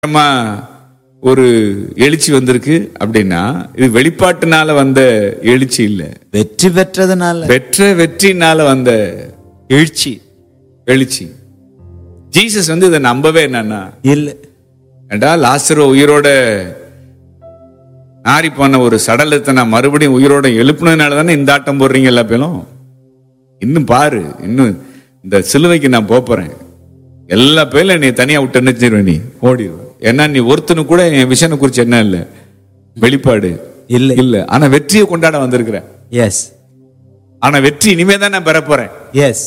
பயங்கரமா ஒரு எழுச்சி வந்திருக்கு அப்படின்னா இது வெளிப்பாட்டுனால வந்த எழுச்சி இல்ல வெற்றி பெற்றதுனால பெற்ற வெற்றினால வந்த எழுச்சி எழுச்சி ஜீசஸ் வந்து இதை நம்பவே என்னன்னா இல்ல ஏண்டா லாசரோ உயிரோட நாரி போன ஒரு சடலத்தை நான் மறுபடியும் உயிரோட எழுப்புனதுனால தானே இந்த ஆட்டம் போடுறீங்க எல்லா பேரும் இன்னும் பாரு இன்னும் இந்த சிலுவைக்கு நான் போப் போறேன் எல்லா பேர்ல நீ தனியா விட்டு நினைச்சிருவேன் நீ ஓடிடுவேன் ஏன்னா நீ ஒருத்தனு கூட என் விஷனை குறிச்சு என்ன இல்ல வெளிப்பாடு இல்ல இல்ல ஆனா வெற்றியை கொண்டாட வந்திருக்கிற எஸ் ஆனா வெற்றி இனிமே தான் நான் பெற போறேன் எஸ்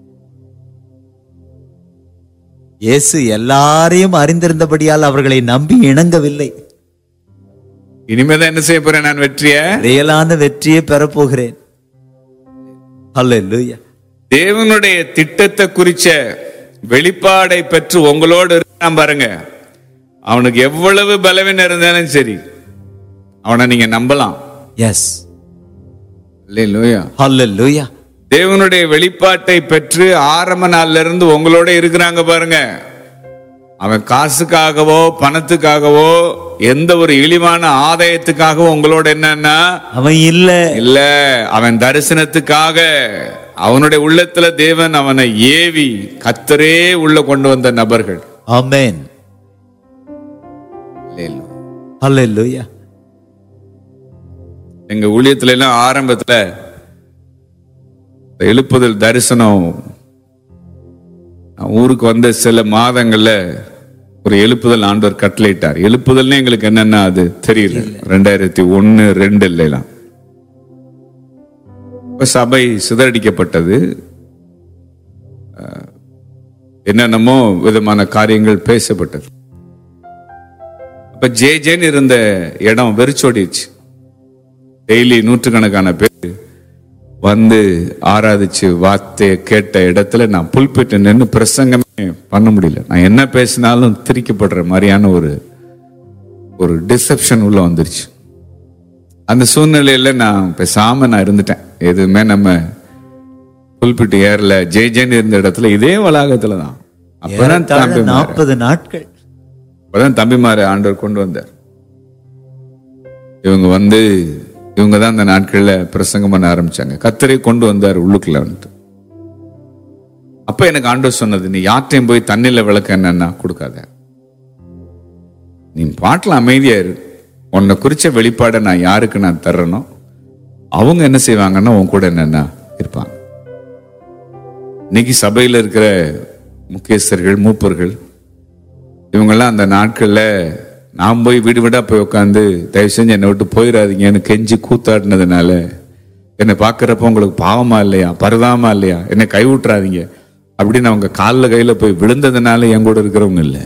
இயேசு எல்லாரையும் அறிந்திருந்தபடியால் அவர்களை நம்பி இணங்கவில்லை இனிமே தான் என்ன செய்ய போறேன் நான் வெற்றிய ரியலான வெற்றியை பெறப்போகிறேன் அல்லேலூயா தேவனுடைய திட்டத்தை குறிச்ச வெளிப்பாடை பெற்று உங்களோடு இருக்கான் பாருங்க அவனுக்கு எவ்வளவு பலவீனம் இருந்தாலும் சரி அவனை நீங்க நம்பலாம் எஸ் இல்லையா அல்லேலூயா தேவனுடைய வெளிப்பாட்டை பெற்று ஆரம்ப நாள்ல இருந்து உங்களோட இருக்கிறாங்க பாருங்க அவன் காசுக்காகவோ பணத்துக்காகவோ எந்த ஒரு இழிவான ஆதாயத்துக்காகவோ உங்களோட என்னன்னா அவன் இல்ல இல்ல அவன் தரிசனத்துக்காக அவனுடைய உள்ளத்துல தேவன் அவனை ஏவி கத்தரே உள்ள கொண்டு வந்த நபர்கள் ஆமென் அல்லேலூயா எங்க ஊழியத்துல எல்லாம் ஆரம்பத்துல இந்த எழுப்புதல் தரிசனம் நான் ஊருக்கு வந்த சில மாதங்கள்ல ஒரு எழுப்புதல் ஆண்டவர் கட்டளையிட்டார் எழுப்புதல்னு எங்களுக்கு என்னன்னா அது தெரியல ரெண்டாயிரத்தி ஒன்னு ரெண்டு இல்லைலாம் இப்ப சபை சிதறடிக்கப்பட்டது அஹ், என்னென்னமோ விதமான காரியங்கள் பேசப்பட்டது அப்ப ஜே ஜேன்னு இருந்த இடம் வெறிச்சோடிச்சு டெய்லி நூற்றுக்கணக்கான பேர் வந்து ஆராதிச்சு வார்த்தையை கேட்ட இடத்துல நான் புல்பிட்டு நின்று பிரசங்கமே பண்ண முடியல நான் என்ன பேசினாலும் திரிக்கப்படுற மாதிரியான ஒரு ஒரு டிசப்ஷன் உள்ள வந்துருச்சு அந்த சூழ்நிலையில நான் பேசாம நான் இருந்துட்டேன் எதுவுமே நம்ம புல்பிட்டு ஏறல ஜெய் ஜெயின் இருந்த இடத்துல இதே வளாகத்துல தான் அப்பதான் தம்பி நாற்பது நாட்கள் அப்பதான் தம்பிமாரை ஆண்டவர் கொண்டு வந்தார் இவங்க வந்து இவங்க தான் அந்த நாட்கள்ல பிரசங்கம் பண்ண ஆரம்பிச்சாங்க கத்தரை கொண்டு வந்தார் உள்ளுக்குள்ள வந்துட்டு அப்ப எனக்கு ஆண்டவர் சொன்னது நீ யார்ட்டையும் போய் தண்ணில விளக்க என்னன்னா கொடுக்காத நீ பாட்டில் அமைதியா இரு உன்னை குறிச்ச வெளிப்பாடை நான் யாருக்கு நான் தர்றனோ அவங்க என்ன செய்வாங்கன்னா உன் கூட என்னன்னா இருப்பாங்க இன்னைக்கு சபையில இருக்கிற முக்கியஸ்தர்கள் மூப்பர்கள் இவங்கெல்லாம் அந்த நாட்கள்ல நான் போய் வீடு வீடா போய் உட்காந்து தயவு செஞ்சு என்னை விட்டு போயிடாதீங்கன்னு கெஞ்சி கூத்தாடினதுனால என்னை பார்க்கறப்ப உங்களுக்கு பாவமா இல்லையா பரதாமா இல்லையா என்னை கைவிட்டுறாதீங்க அப்படின்னு அவங்க காலில் கையில போய் விழுந்ததுனால என் கூட இருக்கிறவங்க இல்லை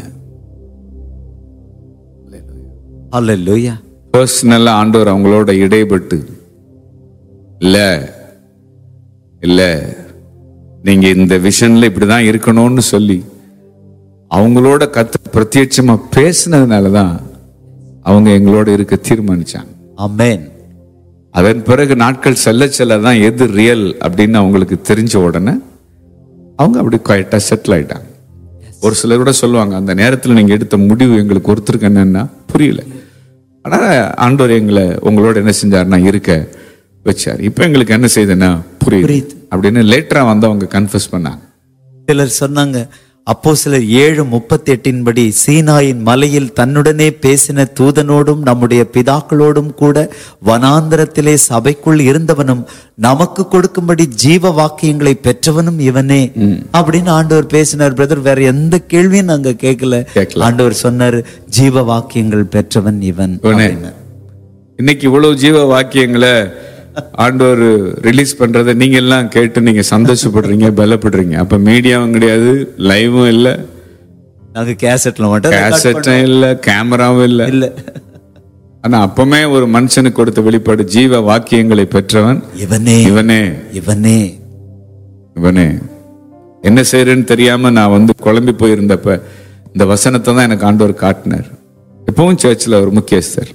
அல்லேலூயா பர்சனலா ஆண்டவர் அவங்களோட இடைப்பட்டு இல்ல இல்ல நீங்க இந்த விஷன்ல இப்படிதான் இருக்கணும்னு சொல்லி அவங்களோட கத்து பிரத்யட்சமா பேசினதுனாலதான் அவங்க எங்களோட இருக்க தீர்மானிச்சாங்க ஆமென் அதன் பிறகு நாட்கள் செல்ல செல்ல தான் எது ரியல் அப்படின்னு அவங்களுக்கு தெரிஞ்ச உடனே அவங்க அப்படி குவாய்ட்டா செட்டில் ஆயிட்டாங்க ஒரு சிலர் கூட சொல்லுவாங்க அந்த நேரத்தில் நீங்க எடுத்த முடிவு எங்களுக்கு ஒருத்தருக்கு என்னன்னா புரியல ஆனா ஆண்டவர் எங்களை உங்களோட என்ன செஞ்சாருன்னா இருக்க வச்சார் இப்போ எங்களுக்கு என்ன செய்யுதுன்னா புரியுது புரியுது. அப்படின்னு லேட்டரா வந்து அவங்க கன்ஃபஸ் பண்ணாங்க சிலர் சொன்னாங்க அப்போ சிலர் ஏழு முப்பத்தி எட்டின் படி சீனாயின் மலையில் தன்னுடனே பேசின தூதனோடும் நம்முடைய பிதாக்களோடும் கூட வனாந்தரத்திலே சபைக்குள் இருந்தவனும் நமக்கு கொடுக்கும்படி ஜீவ வாக்கியங்களை பெற்றவனும் இவனே அப்படின்னு ஆண்டவர் பேசினார் பிரதர் வேற எந்த கேள்வியும் நாங்க கேட்கல கேட்கல. ஆண்டவர் சொன்னாரு ஜீவ வாக்கியங்கள் பெற்றவன் இவன் இவனே. அப்படின்னு. இன்னைக்கு இவ்வளவு ஜீவ வாக்கியங்களை ஆண்டவர் ரிலீஸ் பண்றதை நீங்க எல்லாம் கேட்டு நீங்க சந்தோஷப்படுறீங்க பலப்படுறீங்க அப்ப மீடியாவும் கிடையாது லைவும் இல்ல நாங்க கேசட்ல மட்டும் record கேசட்டும் இல்ல கேமராவும் இல்ல இல்ல ஆனா அப்பமே ஒரு மனுஷனுக்கு கொடுத்த வெளிப்பாடு ஜீவ வாக்கியங்களை பெற்றவன் இவனே இவனே இவனே இவனே என்ன செய்யறேன்னு தெரியாம நான் வந்து குழம்பி போயிருந்தப்ப இந்த வசனத்தை தான் எனக்கு ஆண்டவர் காட்டினார் இப்பவும் சர்ச்சில் ஒரு முக்கியஸ்தர்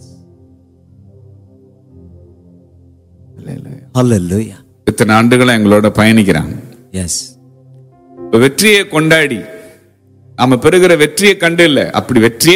ஹalleluya இத்தனை ஆண்டுகளா எங்களோட பயணிக்கிறாங்க எஸ் இப்ப வெற்றியை கொண்டாடி நாம பெறுகிற வெற்றியை கண்டு இல்ல அப்படி வெற்றியே